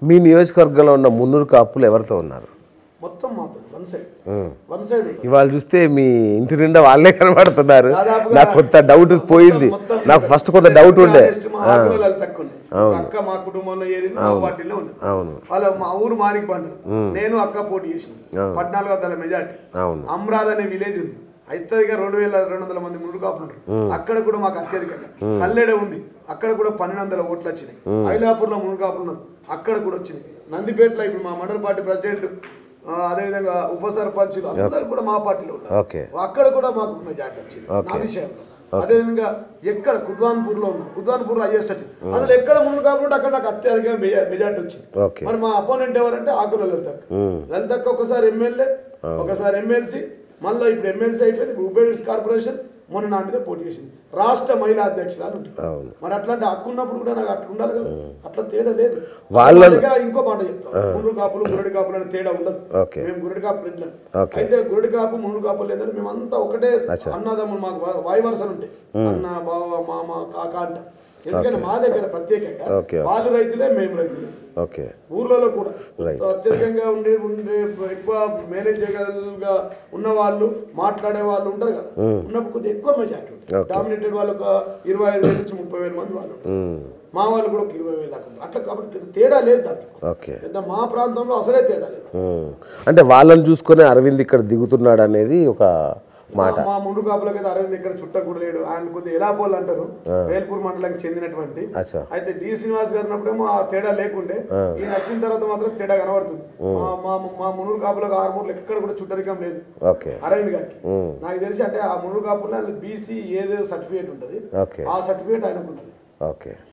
మీ నియోజకవర్గంలో ఉన్న మున్నూరు కాపులు ఎవరితో ఉన్నారు మొత్తం మాతో వన్ సైడ్ వన్ సైడ్ ఇవాళ చూస్తే మీ ఇంటి నిండా వాళ్ళే కనబడుతున్నారు దాదాపుగా నాకు కొంత డౌట్ పోయింది మొత్తం నాకు ఫస్ట్ కొంత డౌట్ ఉండే honest మా ఆకులలో వాళ్ళు తక్కువ ఉన్నాయి. ఒక అక్క మా కుటుంబంలో ఏరింది మా పార్టీలో ఉంది అవును వాళ్ళ మా ఊరు మానికి పండు నేను అక్క పోటీ చేసిన పద్నాలుగు వందల మెజార్టీ అవును అమ్రాద్ అనే విలేజ్ ఉంది అత్యధిక రెండు వేల రెండు వందల మంది ముందు కాపులు ఉంటారు అక్కడ కూడా మాకు అత్యధికంగా కల్లెడ ఉంది అక్కడ కూడా పన్నెండు వందల ఓట్లు వచ్చినాయి ఐలాపూర్ లో ముందు కాపులు ఉన్నారు అక్కడ కూడా వచ్చినాయి నందిపేటలో ఇప్పుడు మా మండల పార్టీ ప్రెసిడెంట్ ఆ, అదేవిధంగా ఉప సర్పంచులు అందరు కూడా మా పార్టీలో ఉన్నారు ఓకే అక్కడ కూడా మాకు మెజార్టీ వచ్చింది నా విషయంలో అదేవిధంగా ఎక్కడ కుద్వాన్పూర్ లో ఉన్నారు కుద్వాన్పూర్ లో హైయెస్ట్ వచ్చింది అసలు ఎక్కడ ముందు కాబట్టి అక్కడ నాకు అత్యధిక మెజార్టీ వచ్చింది ఓకే మరి మా అపోనెంట్ ఎవరంటే ఆకుల లలితక్క లలితక్క ఒకసారి ఎమ్మెల్యే ఒకసారి ఎమ్మెల్సీ మళ్ళీ ఇప్పుడు ఎమ్మెల్సీ అయిపోయింది ఇప్పుడు ఉబేడ్స్ కార్పొరేషన్ మొన్న నా మీద పోటీ చేసింది రాష్ట్ర మహిళా అధ్యక్షురాలు ఉంటుంది అవును. మరి అట్లాంటి హక్కు ఉన్నప్పుడు కూడా నాకు అట్లా ఉండాలి కదా అట్లా తేడా లేదు వాళ్ళ- మా దగ్గర ఇంకో మాట చెప్తాను మునుడు కాపులు గురడి కాపులు అనే తేడా ఉండదు ఓకే. మేము గురడి కాపు రెడ్లం ఓకే. అయితే గురడి కాపు మునుడు కాపు లేదంటే మేమంతా ఒకటే అన్నదమ్ములు మాకు వా- వాయి వరుసలు ఉంటాయి అన్న బావ మామ కాక అంట ఎందుకంటే మా దగ్గర ప్రత్యేకంగా ఓకే. వాళ్ళు రైతులే మేము రైతులే ఓకే ఊర్లలో కూడా Right. అత్యధికంగా ఉండే ఉండే ఎక్కువ మేనేజ్ చేయగలగా ఉన్న వాళ్ళు మాట్లాడే వాళ్ళు ఉంటారు కదా ఉన్నప్పుడు కొద్దిగా ఎక్కువ మెజార్టీ ఉంటుంది డామినేటెడ్ వాళ్ళు ఒక ఇరవై ఐదు వేల నుంచి ముప్పై వేల మంది వాళ్ళు ఉంటారు. మా వాళ్ళు కూడా ఒక ఇరవై వేలు దాకా ఉంటారు. అట్లా కాబట్టి పెద్ద తేడా లేదు దాంట్లో ఓకే పెద్ద మా ప్రాంతంలో అసలే తేడా లేదు ఉమ్. అంటే వాళ్ళని చూసుకొని అరవింద్ ఇక్కడ దిగుతున్నాడు అనేది ఒక మాట మా ముందు కాపులకైతే అరవింద్ ఇక్కడ చుట్ట కూడా లేడు ఆయన కొద్దిగా ఎలా పోల్ అంటారు వేల్పూర్ మండలానికి చెందినటువంటి అచ్చా అయితే డి శ్రీనివాస్ గారు ఉన్నప్పుడేమో ఆ తేడా లేకుండే ఈయన వచ్చిన తర్వాత మాత్రం తేడా కనబడుతుంది మా మా మా మునుగు కాపులకు ఆరుమూరులు ఎక్కడ కూడా చుట్టరికం లేదు ఓకే అరవింద్ గారికి నాకు తెలిసి అంటే ఆ మునుగు కాపుల్లో బీసీ ఏదో సర్టిఫికేట్ ఉంటుంది ఓకే ఆ సర్టిఫికేట్ ఆయనకు ఉన్నది ఓకే